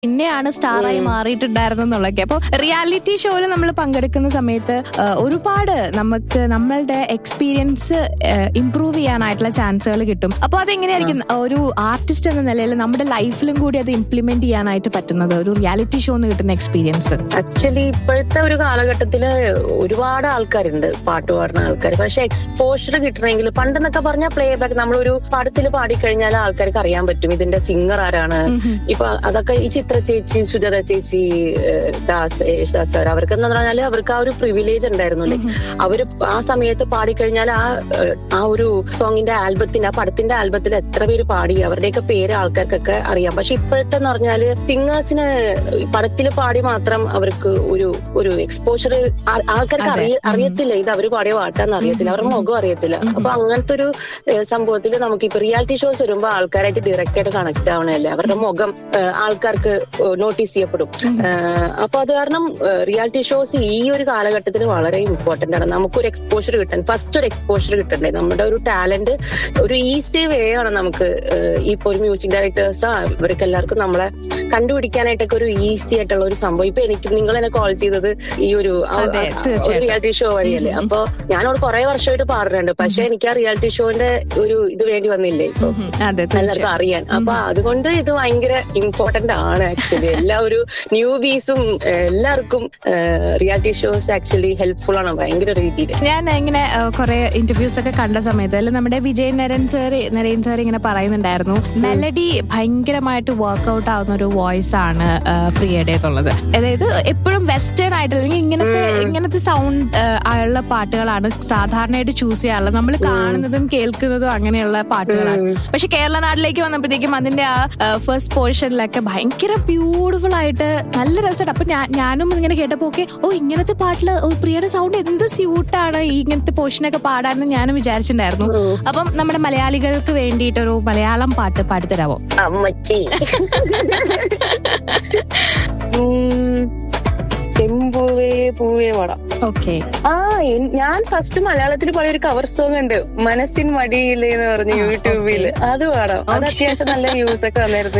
പിന്നെയാണ് സ്റ്റാറായി മാറിയിട്ടുണ്ടായിരുന്നെന്നുള്ളതൊക്കെ അപ്പോൾ റിയാലിറ്റി ഷോയിൽ നമ്മൾ പങ്കെടുക്കുന്ന സമയത്ത് ആ, ഒരുപാട് നമുക്ക് നമ്മളുടെ എക്സ്പീരിയൻസ് ഇംപ്രൂവ് ചെയ്യാനായിട്ടുള്ള ചാൻസുകൾ കിട്ടും അപ്പോൾ അതെങ്ങനെയായിരിക്കും ഒരു ആർട്ടിസ്റ്റ് എന്ന നിലയിൽ നമ്മുടെ ലൈഫിലും കൂടി അത് ഇംപ്ലിമെന്റ് ചെയ്യാനായിട്ട് പറ്റുന്നത് ഒരു റിയാലിറ്റി ഷോന്ന് കിട്ടുന്ന എക്സ്പീരിയൻസ് ആക്ച്വലി ഇപ്പോഴത്തെ ഒരു കാലഘട്ടത്തില് ഒരുപാട് ആൾക്കാരുണ്ട് പാട്ട് പാടുന്ന ആൾക്കാർ പക്ഷെ എക്സ്പോഷർ കിട്ടണമെങ്കിൽ പണ്ടെന്നൊക്കെ പറഞ്ഞാൽ പ്ലേ ബാക്ക് നമ്മളൊരു പടത്തിൽ പാടിക്കഴിഞ്ഞാൽ ആൾക്കാർക്ക് അറിയാൻ പറ്റും ഇതിന്റെ സിംഗർ ആരാണ് ഇപ്പൊ അതൊക്കെ ഈ ചിത്ര ചേച്ചി സുജാത ചേച്ചി ഏഹ്, ദാസ് യേശുദാസ് സാർ അവർക്ക് എന്ന് പറഞ്ഞാല് അവർക്ക് ആ ഒരു പ്രിവിലേജ് ഉണ്ടായിരുന്നു ലൈക് അവര് ആ സമയത്ത് പാടിക്കഴിഞ്ഞാൽ ആ ഏഹ്, ആ ഒരു സോങ്ങിന്റെ ആൽബത്തിന്റെ ആ പടത്തിന്റെ ആൽബത്തിൽ എത്ര പേര് പാടി അവരുടെയൊക്കെ പേര് ആൾക്കാർക്കൊക്കെ അറിയാം പക്ഷെ ഇപ്പോഴത്തെ എന്ന് പറഞ്ഞാല് സിംഗേഴ്സിന് പടത്തിൽ പാടി മാത്രം അവർക്ക് ഒരു ഒരു എക്സ്പോഷർ ആൾക്കാർക്ക് അറിയ അറിയത്തില്ല ഇത് അവര് പാടിയ പാട്ടാന്ന് അറിയത്തില്ല അവരുടെ മുഖം അറിയത്തില്ല അപ്പൊ അങ്ങനത്തെ ഒരു സംഭവത്തിൽ നമുക്ക് ഇപ്പൊ റിയാലിറ്റി ഷോസ് വരുമ്പോ ആൾക്കാരായിട്ട് ഡയറക്റ്റ് ആയിട്ട് കണക്ട് ആവണല്ലേ അവരുടെ മുഖം ഏഹ്, ആൾക്കാർക്ക് നോട്ടീസ് ചെയ്യപ്പെടും ഏഹ്, അപ്പൊ അത് കാരണം റിയാലിറ്റി ഷോസ് ഈ ഒരു കാലഘട്ടത്തിൽ വളരെ ഇമ്പോർട്ടന്റ് ആണ് നമുക്കൊരു എക്സ്പോഷർ കിട്ടാൻ ഫസ്റ്റ് ഒരു എക്സ്പോഷർ കിട്ടണ്ടേ നമ്മുടെ ഒരു ടാലന്റ് ഒരു ഈസി വേ ആണ് നമുക്ക് ഏഹ്, ഇപ്പൊ ഒരു മ്യൂസിക് ഡയറക്ടേഴ്സ് ഇവർക്ക് എല്ലാവർക്കും നമ്മളെ കണ്ടുപിടിക്കാനായിട്ടൊക്കെ ഒരു ഈസി ആയിട്ടുള്ള ഒരു സംഭവം ഇപ്പൊ എനിക്ക് നിങ്ങൾ എന്നെ കോൾ ചെയ്തത് ഈ ഒരു ആ- അതെ, ആ- തീർച്ചയായിട്ടും. ഒരു റിയാലിറ്റി ഷോ വഴിയല്ലേ അപ്പൊ ഞാനോട് കുറെ വർഷമായിട്ട് പാടുന്നുണ്ട് പക്ഷെ എനിക്ക് ആ റിയാലിറ്റി ഷോന്റെ ഒരു ഇത് വേണ്ടി വന്നില്ലേ ഇപ്പൊ അതെ എല്ലാവർക്കും അറിയാൻ അപ്പൊ അതുകൊണ്ട് ഇത് ഭയങ്കര ഇമ്പോർട്ടന്റ് ആണ് ആക്ച്വലി എല്ലാ ഒരു ന്യൂബീസും എല്ലാവർക്കും റിയാലിറ്റി ഷോസ് ആക്ച്വലി ഹെൽപ്ഫുൾ ആണ് ഭയങ്കര രീതിയിൽ ഞാൻ ഇങ്ങനെ കുറെ ഇന്റർവ്യൂസ് ഒക്കെ കണ്ട സമയത്ത് അതിൽ നമ്മുടെ വിജയ് നരൻ സാർ നരേൻ സാർ ഇങ്ങനെ പറയുന്നുണ്ടായിരുന്നു മെലഡി ഭയങ്കരമായിട്ട് വർക്ക്ഔട്ട് ആവുന്ന ഒരു വോയിസ് ആണ് ആ, പ്രിയയുടെ എന്നുള്ളത് അതായത് എപ്പോഴും വെസ്റ്റേൺ ആയിട്ട് അല്ലെങ്കിൽ ഇങ്ങനത്തെ ഇങ്ങനത്തെ സൗണ്ട് ഉള്ള പാട്ടുകളാണ് സാധാരണയായിട്ട് ചൂസ് ചെയ്യാറുള്ളത് നമ്മൾ കാണുന്നതും കേൾക്കുന്നതും അങ്ങനെയുള്ള പാട്ടുകളാണ് പക്ഷെ കേരള നാട്ടിലേക്ക് വന്നപ്പോഴത്തേക്കും അതിന്റെ ആ ഫസ്റ്റ് പോർഷനിലൊക്കെ ഭയങ്കര ബ്യൂട്ടിഫുൾ ആയിട്ട് നല്ല രസമുണ്ട് അപ്പൊ ഞാൻ ഞാനും ഇങ്ങനെ കേട്ടപ്പോ ഓക്കെ ഓ ഇങ്ങനത്തെ പാട്ടില് ഓ പ്രിയയുടെ സൗണ്ട് എന്ത് സ്യൂട്ടാണ് ഈ ഇങ്ങനത്തെ പോർഷനൊക്കെ പാടാന്ന് ഞാനും വിചാരിച്ചിട്ടുണ്ടായിരുന്നു അപ്പം നമ്മുടെ മലയാളികൾക്ക് വേണ്ടിയിട്ടൊരു മലയാളം പാട്ട് പാടിത്തരാവോ അമ്മച്ചി ഉം, ചെമ്പൂവേ പൂവേ വട ഓക്കെ ആ എൻ- ഞാൻ ഫസ്റ്റ് മലയാളത്തിൽ പാടിയ ഒരു കവർ സോങ് ഉണ്ട് മനസ്സിൻ മടിയില്ലേ എന്ന് പറഞ്ഞ് യൂട്യൂബിൽ അത് പാടാം അത് അത്യാവശ്യം നല്ല വ്യൂസ് ഒക്കെ വന്നായിരുന്നു